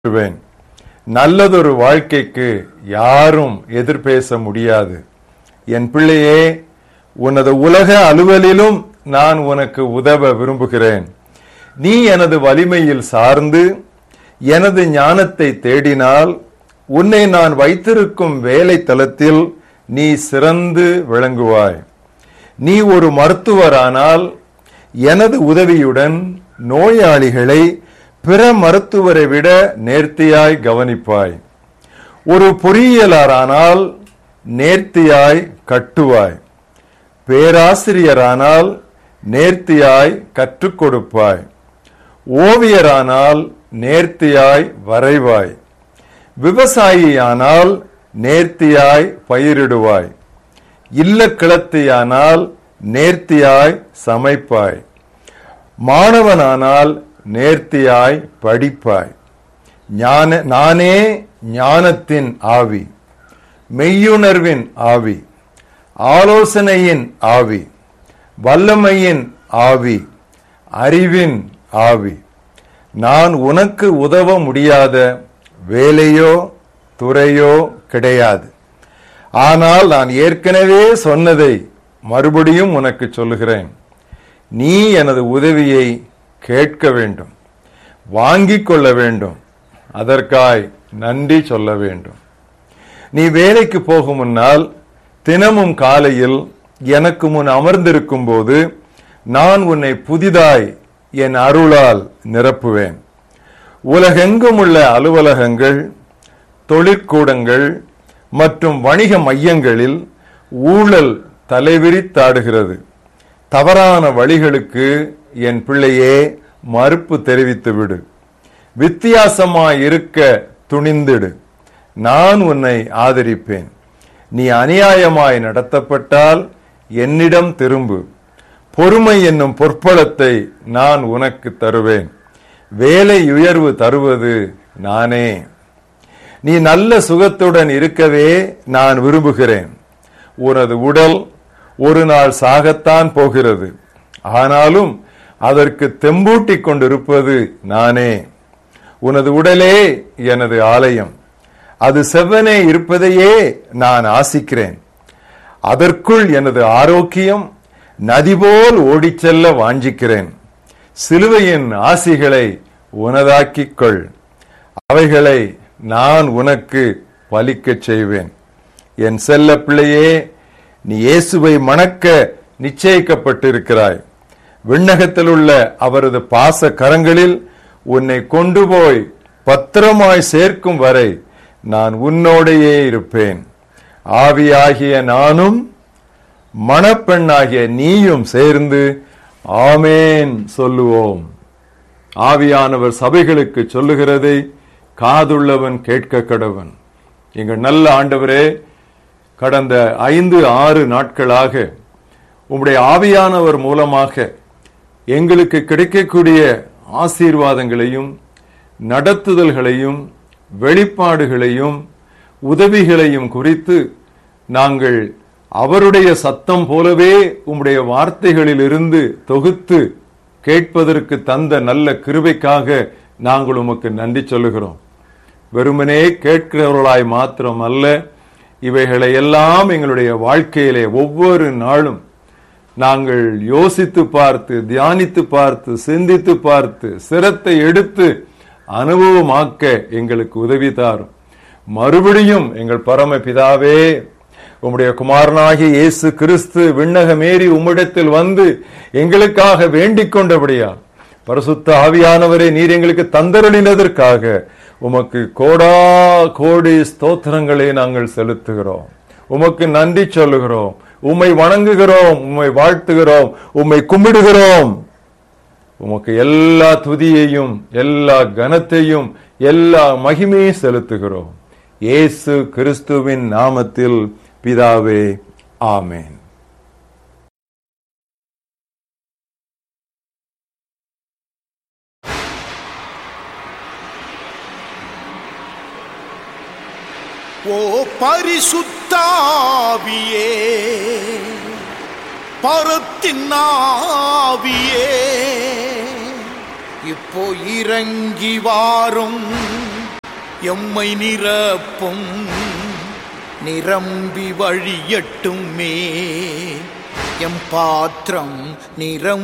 சொல்வேன் நல்லதொரு வாழ்க்கைக்கு யாரும் எதிர்பேச முடியாது என் பிள்ளையே உனது உலக அலுவலிலும் நான் உனக்கு உதவ விரும்புகிறேன் நீ எனது வலிமையில் சார்ந்து எனது ஞானத்தை தேடினால் உன்னை நான் வைத்திருக்கும் வேலை தளத்தில் நீ சிறந்து விளங்குவாய் நீ ஒரு மருத்துவரானால் எனது உதவியுடன் நோயாளிகளை பிற மருத்துவரை விட நேர்த்தியாய் கவனிப்பாய் ஒரு பொறியியலாரானால் நேர்த்தியாய் கட்டுவாய் பேராசிரியரானால் நேர்த்தியாய் கற்றுக் கொடுப்பாய் ஓவியரானால் நேர்த்தியாய் வரைவாய் விவசாயியானால் நேர்த்தியாய் பயிரிடுவாய் இல்ல கிளத்தியானால் நேர்த்தியாய் சமைப்பாய் மாணவனானால் நேர்த்தியாய் படிப்பாய் ஞான நானே ஞானத்தின் ஆவி மெய்யுணர்வின் ஆவி ஆலோசனையின் ஆவி வல்லமையின் ஆவி அறிவின் ஆவி நான் உனக்கு உதவ முடியாத வேலையோ துறையோ கிடையாது ஆனால் நான் ஏற்கனவே சொன்னதை மறுபடியும் உனக்கு சொல்லுகிறேன் நீ எனது உதவியை கேட்க வேண்டும் வாங்கிக் கொள்ள வேண்டும் அதற்காய் நன்றி சொல்ல வேண்டும் நீ வேலைக்கு போகும் முன்னால் தினமும் காலையில் எனக்கு முன் அமர்ந்திருக்கும் போது நான் உன்னை புதிதாய் என் அருளால் நிரப்புவேன் உலகெங்கும் உள்ள அலுவலகங்கள் தொழிற்கூடங்கள் மற்றும் வணிக மையங்களில் ஊழல் தலைவிரித்தாடுகிறது தவறான வழிகளுக்கு என் பிள்ளையே மறுப்பு தெரிவித்து விடு வித்தியாசமாய் இருக்க துணிந்திடு நான் உன்னை ஆதரிப்பேன் நீ அநியாயமாய் நடத்தப்பட்டால் என்னிடம் திரும்பு பொறுமை என்னும் பொற்பளத்தை நான் உனக்கு தருவேன் வேலை உயர்வு தருவது நானே நீ நல்ல சுகத்துடன் இருக்கவே நான் விரும்புகிறேன் உனது உடல் ஒரு நாள் சாகத்தான் போகிறது ஆனாலும் அதற்கு தெம்பூட்டிக் கொண்டிருப்பது நானே உனது உடலே எனது ஆலயம் அது செவ்வனே இருப்பதையே நான் ஆசிக்கிறேன் அதற்குள் எனது ஆரோக்கியம் நதி போல் ஓடிச் செல்ல வாஞ்சிக்கிறேன் சிலுவையின் ஆசிகளை உனதாக்கிக் கொள் அவைகளை நான் உனக்கு பலிக்கச் செய்வேன் என் செல்ல பிள்ளையே நீ இயேசுவை மணக்க நிச்சயிக்கப்பட்டிருக்கிறாய் விண்ணகத்தில் உள்ள அவரது பாச கரங்களில் உன்னை கொண்டு போய் பத்திரமாய் சேர்க்கும் வரை நான் உன்னோடையே இருப்பேன் ஆவியாகிய நானும் மணப்பெண்ணாகிய நீயும் சேர்ந்து ஆமேன் சொல்லுவோம் ஆவியானவர் சபைகளுக்கு சொல்லுகிறதை காதுள்ளவன் கேட்க கடவன் எங்கள் நல்ல ஆண்டவரே கடந்த ஐந்து ஆறு நாட்களாக உம்முடைய ஆவியானவர் மூலமாக எங்களுக்கு கிடைக்கக்கூடிய ஆசீர்வாதங்களையும் நடத்துதல்களையும் வெளிப்பாடுகளையும் உதவிகளையும் குறித்து நாங்கள் அவருடைய சத்தம் போலவே உம்முடைய வார்த்தைகளிலிருந்து தொகுத்து கேட்பதற்கு தந்த நல்ல கிருபைக்காக நாங்கள் உமக்கு நன்றி சொல்லுகிறோம் வெறுமனே கேட்கிறவர்களாய் மாத்திரம் அல்ல இவைகளை எல்லாம் எங்களுடைய வாழ்க்கையிலே ஒவ்வொரு நாளும் நாங்கள் யோசித்து பார்த்து தியானித்து பார்த்து சிந்தித்து பார்த்து சிரத்தை எடுத்து அனுபவமாக்க எங்களுக்கு உதவி தாரும் மறுபடியும் எங்கள் பரம பிதாவே உம்முடைய குமாரனாகிய இயேசு கிறிஸ்து விண்ணகமேறி உம்மிடத்தில் வந்து எங்களுக்காக வேண்டிக் கொண்டபடியா பரிசுத்த ஆவியானவரை நீர் எங்களுக்கு தந்தருளினதற்காக உமக்கு கோடா கோடி ஸ்தோத்திரங்களை நாங்கள் செலுத்துகிறோம் உமக்கு நன்றி சொல்லுகிறோம் உம்மை வணங்குகிறோம் உம்மை வாழ்த்துகிறோம் உம்மை கும்பிடுகிறோம் உமக்கு எல்லா துதியையும் எல்லா கனத்தையும் எல்லா மகிமையும் செலுத்துகிறோம் இயேசு கிறிஸ்துவின் நாமத்தில் பிதாவே ஆமேன் ஓ பரிசுத்தாவியே பரத்தின் ஆவியே இப்போ இறங்கி வாரும் எம்மை நிரப்பும் நிரம்பி வழியட்டுமே எம் பாத்திரம் நிரம்